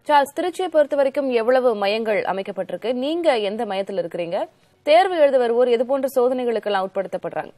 Charles திருச்சியை பொறுத்த வரைக்கும் எவ்வளவு மையங்கள் அமைக்கப்பட்டிருக்கு நீங்க எந்த மையத்தில் இருக்கிறீங்க தேர்வு எழுத வருவோர் எது போன்ற சோதனைகளுக்கெல்லாம் உட்படுத்தப்படுறாங்க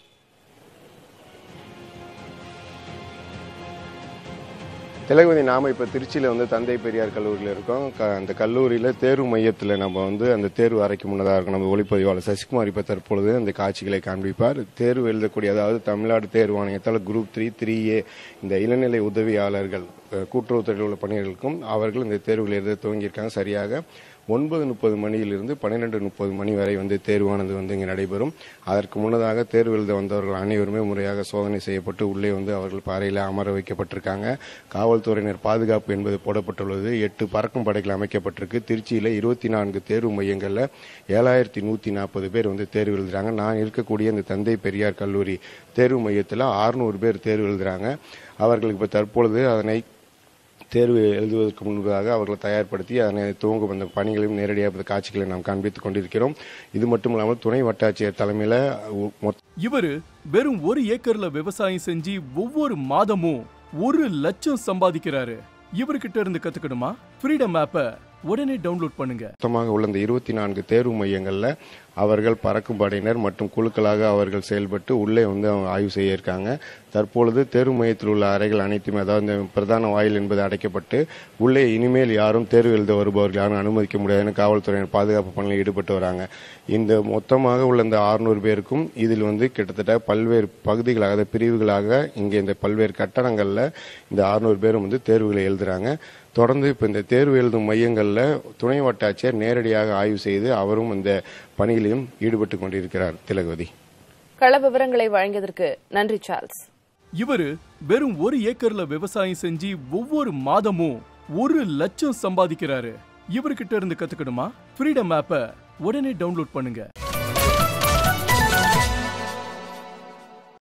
திலகவதி நாம இப்போ திருச்சியில் வந்து தந்தை பெரியார் கல்லூரியில் இருக்கோம் க அந்த கல்லூரியில் தேர்வு மையத்தில் நம்ம வந்து அந்த தேர்வு அறைக்கு முன்னதாக இருக்கும் நம்ம ஒளிப்பதிவாளர் சசிகுமார் இப்போ தற்பொழுது அந்த காட்சிகளை காண்பிப்பார் தேர்வு எழுதக்கூடிய அதாவது தமிழ்நாடு தேர்வு ஆணையத்தால் குரூப் த்ரீ த்ரீ ஏ இந்த இளநிலை உதவியாளர்கள் அஹ், கூட்டுறவுத்துறையில் உள்ள பணிகளுக்கும் அவர்கள் இந்த தேர்வுகள் எழுத துவங்கியிருக்காங்க சரியாக ஒன்பது முப்பது மணியிலிருந்து பன்னிரெண்டு முப்பது மணி வரை வந்து தேர்வானது வந்து இங்கே நடைபெறும் அதற்கு முன்னதாக தேர்வு எழுத வந்தவர்கள் அனைவருமே முறையாக சோதனை செய்யப்பட்டு உள்ளே வந்து அவர்கள் பாறையில் அமர வைக்கப்பட்டிருக்காங்க காவல்துறையினர் பாதுகாப்பு என்பது போடப்பட்டுள்ளது எட்டு பறக்கும் படைகள் அமைக்கப்பட்டிருக்கு திருச்சியில் இருபத்தி நான்கு தேர்வு மையங்களில் ஏழாயிரத்தி நூற்றி நாற்பது பேர் வந்து தேர்வு எழுதுறாங்க நான் இருக்கக்கூடிய இந்த தந்தை பெரியார் கல்லூரி தேர்வு மையத்தில் அறுநூறு பேர் தேர்வு எழுதுறாங்க அவர்களுக்கு இப்போ தற்பொழுது அதனை தேர்வு எழுதுவதற்கு முன்பதாக அவர்களை தயார்படுத்தி அதனை துவங்கும் அந்த பணிகளையும் நேரடியாக இந்த காட்சிகளை நாம் காண்பித்துக் கொண்டிருக்கிறோம் இது மட்டும் இல்லாமல் துணை வட்டாட்சியர் தலைமையில் மொத்த இவரு வெறும் ஒரு ஏக்கர்ல விவசாயம் செஞ்சு ஒவ்வொரு மாதமும் ஒரு லட்சம் சம்பாதிக்கிறாரு இவர்கிட்ட இருந்து கத்துக்கணுமா ஃப்ரீடம் ஆப்ப உடனே டவுன்லோட் பண்ணுங்க மொத்தமாக உள்ள இந்த இருபத்தி நான்கு தேர்வு மையங்களில் அவர்கள் பறக்கும் படையினர் மற்றும் குழுக்களாக அவர்கள் செயல்பட்டு உள்ளே வந்து அவங்க ஆய்வு செய்ய இருக்காங்க தற்பொழுது தேர்வு மையத்தில் உள்ள அறைகள் அனைத்துமே அதாவது இந்த பிரதான வாயில் என்பது அடைக்கப்பட்டு உள்ளே இனிமேல் யாரும் தேர்வு எழுத வருபவர்கள் யாரும் அனுமதிக்க முடியாதுன்னு காவல்துறையினர் பாதுகாப்பு பணியில் ஈடுபட்டு வராங்க இந்த மொத்தமாக உள்ள இந்த ஆறுநூறு பேருக்கும் இதில் வந்து கிட்டத்தட்ட பல்வேறு பகுதிகளாக அதாவது பிரிவுகளாக இங்கே இந்த பல்வேறு கட்டடங்களில் இந்த ஆறுநூறு பேரும் வந்து தேர்வுகளை எழுதுறாங்க தொடர்ந்து இப்போ இந்த தேர்வு எழுதும் மையங்களில் துணை வட்டாட்சியர் நேரடியாக ஆய்வு செய்து அவரும் இந்த பணியிலையும் ஈடுபட்டு கொண்டிருக்கிறார் திலகவதி கள விவரங்களை வழங்கியதற்கு நன்றி சார்ல்ஸ் இவரு வெறும் ஒரு ஏக்கர்ல விவசாயம் செஞ்சு ஒவ்வொரு மாதமும் ஒரு லட்சம் சம்பாதிக்கிறாரு இவர்கிட்ட இருந்து கத்துக்கணுமா ஃப்ரீடம் ஆப்ப உடனே டவுன்லோட் பண்ணுங்க